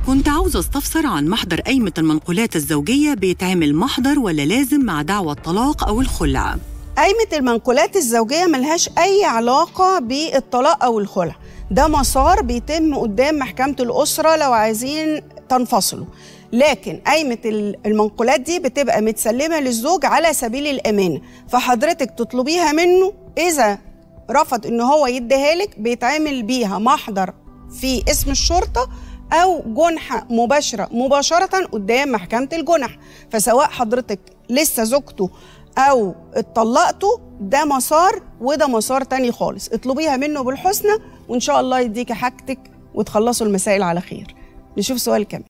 كنت عاوزة استفسر عن محضر قايمة المنقولات الزوجية بيتعمل محضر ولا لازم مع دعوى الطلاق أو الخلع قايمة المنقولات الزوجية ملهاش أي علاقة بالطلاق أو الخلع ده مسار بيتم قدام محكمة الأسرة لو عايزين تنفصلوا لكن قايمة المنقولات دي بتبقى متسلمة للزوج على سبيل الأمانة فحضرتك تطلبيها منه إذا رفض إن هو يديها لك بيتعمل بيها محضر في اسم الشرطة أو جنحة مباشرة مباشرة قدام محكمة الجنح فسواء حضرتك لسه زوجته أو اتطلقتوا ده مسار وده مسار تاني خالص اطلبيها منه بالحسنى وإن شاء الله يديكي حاجتك وتخلصوا المسائل على خير نشوف سؤال كمان